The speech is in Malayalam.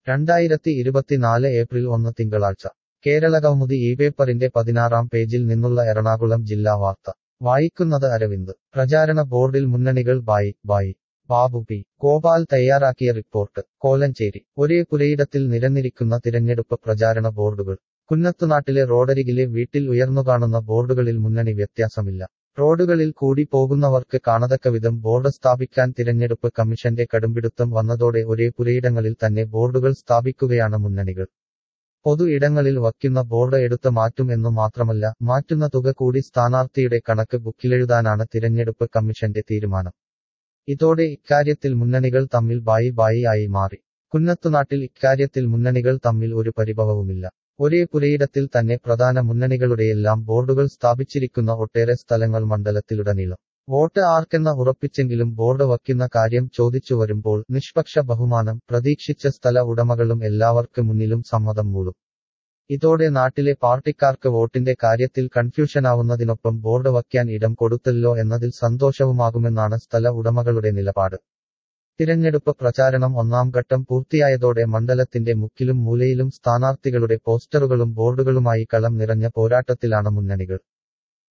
രണ്ടായിരത്തി ഇരുപത്തിനാല് ഏപ്രിൽ ഒന്ന് തിങ്കളാഴ്ച കേരളകൗമുദി ഈ പേപ്പറിന്റെ പതിനാറാം പേജിൽ നിന്നുള്ള എറണാകുളം ജില്ലാ വാർത്ത വായിക്കുന്നത് അരവിന്ദ് പ്രചാരണ ബോർഡിൽ മുന്നണികൾ ബായി ബായി ബാബു പി ഗോപാൽ തയ്യാറാക്കിയ റിപ്പോർട്ട് കോലഞ്ചേരി ഒരേ പുരയിടത്തിൽ നിരന്നിരിക്കുന്ന തിരഞ്ഞെടുപ്പ് പ്രചാരണ ബോർഡുകൾ കുന്നത്തുനാട്ടിലെ റോഡരികിലെ വീട്ടിൽ ഉയർന്നുകാണുന്ന ബോർഡുകളിൽ മുന്നണി വ്യത്യാസമില്ല റോഡുകളിൽ കൂടി പോകുന്നവർക്ക് കാണതക്കവിധം ബോർഡ് സ്ഥാപിക്കാൻ തിരഞ്ഞെടുപ്പ് കമ്മീഷന്റെ കടുംപിടുത്തം വന്നതോടെ ഒരേ പുരയിടങ്ങളിൽ തന്നെ ബോർഡുകൾ സ്ഥാപിക്കുകയാണ് മുന്നണികൾ പൊതു ഇടങ്ങളിൽ വയ്ക്കുന്ന ബോർഡ് എടുത്ത് മാറ്റും എന്നു മാത്രമല്ല മാറ്റുന്ന തുക കൂടി സ്ഥാനാർത്ഥിയുടെ കണക്ക് ബുക്കിലെഴുതാനാണ് തിരഞ്ഞെടുപ്പ് കമ്മീഷന്റെ തീരുമാനം ഇതോടെ ഇക്കാര്യത്തിൽ മുന്നണികൾ തമ്മിൽ ബായി ബായി ആയി മാറി കുന്നത്തുനാട്ടിൽ ഇക്കാര്യത്തിൽ മുന്നണികൾ തമ്മിൽ ഒരു പരിഭവവുമില്ല ഒരേ പുരയിടത്തിൽ തന്നെ പ്രധാന മുന്നണികളുടെയെല്ലാം ബോർഡുകൾ സ്ഥാപിച്ചിരിക്കുന്ന ഒട്ടേറെ സ്ഥലങ്ങൾ മണ്ഡലത്തിലുടനീളം വോട്ട് ആർക്കെന്ന ഉറപ്പിച്ചെങ്കിലും ബോർഡ് വയ്ക്കുന്ന കാര്യം ചോദിച്ചു വരുമ്പോൾ നിഷ്പക്ഷ ബഹുമാനം പ്രതീക്ഷിച്ച സ്ഥല ഉടമകളും എല്ലാവർക്ക് മുന്നിലും സമ്മതം മൂളും ഇതോടെ നാട്ടിലെ പാർട്ടിക്കാർക്ക് വോട്ടിന്റെ കാര്യത്തിൽ കൺഫ്യൂഷനാവുന്നതിനൊപ്പം ബോർഡ് വയ്ക്കാൻ ഇടം കൊടുത്തല്ലോ എന്നതിൽ സന്തോഷവുമാകുമെന്നാണ് സ്ഥല ഉടമകളുടെ നിലപാട് തിരഞ്ഞെടുപ്പ് പ്രചാരണം ഒന്നാം ഘട്ടം പൂർത്തിയായതോടെ മണ്ഡലത്തിന്റെ മുക്കിലും മൂലയിലും സ്ഥാനാർത്ഥികളുടെ പോസ്റ്ററുകളും ബോർഡുകളുമായി കളം നിറഞ്ഞ പോരാട്ടത്തിലാണ് മുന്നണികൾ